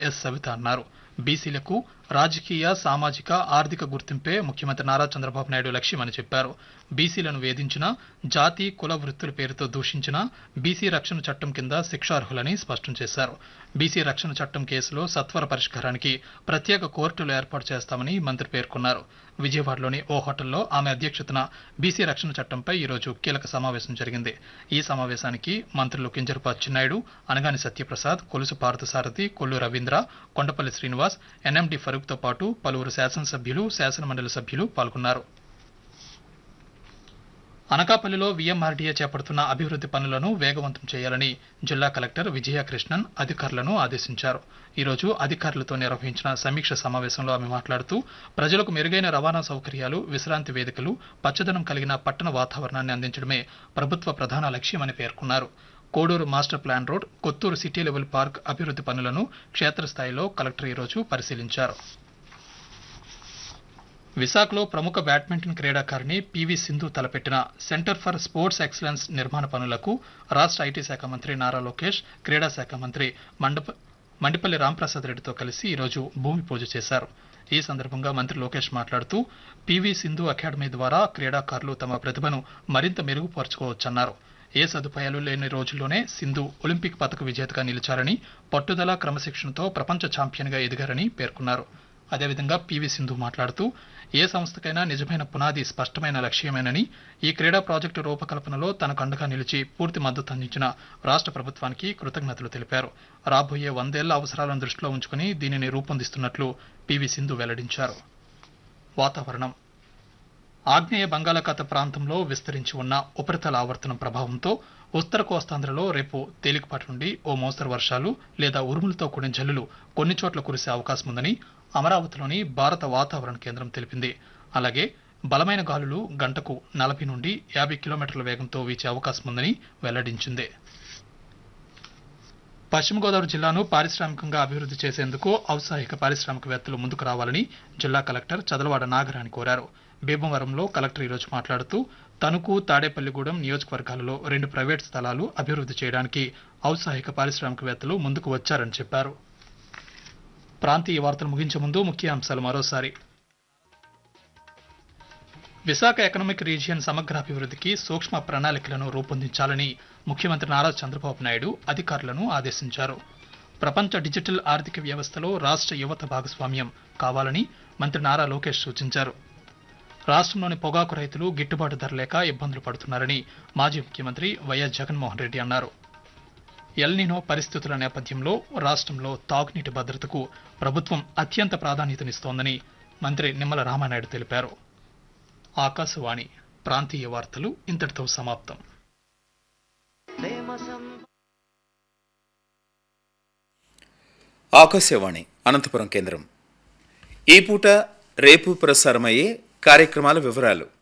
yes Savitha అన్నారు బీసీలకు రాజకీయ సామాజిక ఆర్థిక గుర్తింపే ముఖ్యమంత్రి నారా చంద్రబాబు నాయుడు లక్ష్యమని చెప్పారు బీసీలను వేధించిన జాతి కుల వృత్తుల పేరుతో దూషించిన బీసీ రక్షణ చట్టం కింద శిక్షార్హులని స్పష్టం చేశారు బీసీ రక్షణ చట్టం కేసులో సత్వర పరిష్కారానికి ప్రత్యేక కోర్టులు ఏర్పాటు చేస్తామని మంత్రి పేర్కొన్నారు విజయవాడలోని ఓ హోటల్లో ఆమె అధ్యక్షతన బీసీ రక్షణ చట్టంపై ఈరోజు కీలక సమావేశం జరిగింది ఈ సమావేశానికి మంత్రులు కింజరపు అచ్చెన్నాయుడు అనగాని సత్యప్రసాద్ కొలుసు పార్థసారథి కొల్లు రవీంద్ర కొండపల్లి శ్రీనివాస్ ఎన్ఎండి ఫరూక్తో పాటు పలువురు శాసనసభ్యులు శాసనమండలి సభ్యులు పాల్గొన్నారు అనకాపల్లిలో వీఎంఆర్డీఏ చేపడుతున్న అభివృద్ధి పనులను వేగవంతం చేయాలని జిల్లా కలెక్టర్ విజయకృష్ణన్ అధికారులను ఆదేశించారు ఈరోజు అధికారులతో నిర్వహించిన సమీక్ష సమావేశంలో ఆమె మాట్లాడుతూ ప్రజలకు మెరుగైన రవాణా సౌకర్యాలు విశ్రాంతి వేదికలు పచ్చదనం కలిగిన పట్టణ వాతావరణాన్ని అందించడమే ప్రభుత్వ ప్రధాన లక్ష్యమని పేర్కొన్నారు Koduru master plan road Kothuru city level park అభివృద్ధి పనులను క్షేత్రస్థాయిలో కలెక్టర్ ఈరోజు పరిశీలించారు విశాఖలో ప్రముఖ బ్యాడ్మింటన్ క్రీడాకారిణి పివి సింధు తలపెట్టిన సెంటర్ ఫర్ స్పోర్ట్స్ ఎక్సలెన్స్ నిర్మాణ పనులకు రాష్ట్ర ఐటీ శాఖ మంత్రి నారా లోకేష్ క్రీడా శాఖ మంత్రి మండప మండిపల్లి రాంప్రసాద్ రెడ్డితో కలిసి ఈరోజు భూమి పూజ చేశారు ఈ సందర్భంగా మంత్రి లోకేష్ మాట్లాడుతూ పివి సింధు అకాడమీ ద్వారా క్రీడాకారులు తమ ప్రతిభను మరింత మెరుగుపరుచుకోవచ్చన్నారు ఏ సదుపాయాలు లేని రోజుల్లోనే సింధు ఒలింపిక్ పథక విజేతగా నిలిచారని పట్టుదల క్రమశిక్షణతో ప్రపంచ ఛాంపియన్గా ఎదిగారని పేర్కొన్నారు అదేవిధంగా పివి సింధు మాట్లాడుతూ ఏ సంస్థకైనా నిజమైన పునాది స్పష్టమైన లక్ష్యమేనని ఈ క్రీడా ప్రాజెక్టు రూపకల్పనలో తనకు అండగా నిలిచి పూర్తి మద్దతు అందించిన రాష్ట్ర ప్రభుత్వానికి కృతజ్ఞతలు తెలిపారు రాబోయే వందేళ్ల అవసరాలను దృష్టిలో ఉంచుకుని దీనిని రూపొందిస్తున్నట్లు పివి సింధు వెల్లడించారు వాతావరణం ఆగ్నేయ బంగాళాఖాత ప్రాంతంలో విస్తరించి ఉన్న ఉపరితల ఆవర్తనం ప్రభావంతో ఉత్తర కోస్తాంధ్రలో రేపు తేలికపాటి నుండి ఓ మోస్తరు వర్షాలు లేదా ఉరుములతో కూడిన జల్లులు కొన్ని చోట్ల కురిసే అవకాశం ఉందని అమరావతిలోని భారత వాతావరణ కేంద్రం తెలిపింది అలాగే బలమైన గాలులు గంటకు నలభై నుండి యాభై కిలోమీటర్ల వేగంతో వీచే అవకాశం ఉందని వెల్లడించింది పశ్చిమ గోదావరి జిల్లాను పారిశ్రామికంగా అభివృద్ధి చేసేందుకు ఔత్సాహిక పారిశ్రామికవేత్తలు ముందుకు రావాలని జిల్లా కలెక్టర్ చదలవాడ నాగరాణి కోరారు భీమవరంలో కలెక్టర్ ఈరోజు మాట్లాడుతూ తణుకు తాడేపల్లిగూడెం నియోజకవర్గాలలో రెండు ప్రైవేట్ స్థలాలు అభివృద్ధి చేయడానికి ఔత్సాహిక పారిశ్రామికవేత్తలు ముందుకు వచ్చారని చెప్పారు ప్రాంతీయ వార్తలు ముగించే ముందు ముఖ్య అంశాలు మరోసారి విశాఖ ఎకనామిక్ రీజియన్ సమగ్ర అభివృద్ధికి సూక్ష్మ ప్రణాళికలను రూపొందించాలని ముఖ్యమంత్రి నారా చంద్రబాబు నాయుడు అధికారులను ఆదేశించారు ప్రపంచ డిజిటల్ ఆర్థిక వ్యవస్థలో రాష్ట్ర యువత భాగస్వామ్యం కావాలని మంత్రి నారా లోకేష్ సూచించారు రాష్ట్రంలోని పొగాకు రైతులు గిట్టుబాటు ధర లేక ఇబ్బందులు పడుతున్నారని మాజీ ముఖ్యమంత్రి వైఎస్ జగన్మోహన్ రెడ్డి అన్నారు ఎల్నినో పరిస్థితుల నేపథ్యంలో రాష్ట్రంలో తాగునీటి భద్రతకు ప్రభుత్వం అత్యంత ప్రాధాన్యతనిస్తోందని మంత్రి నిమ్మల రామానాయుడు తెలిపారు ఆకాశవాణి ప్రాంతీయ వార్తలు ఇంతటితో సమాప్తం ఆకాశవాణి అనంతపురం కేంద్రం ఈ పూట రేపు ప్రసారమయ్యే కార్యక్రమాల వివరాలు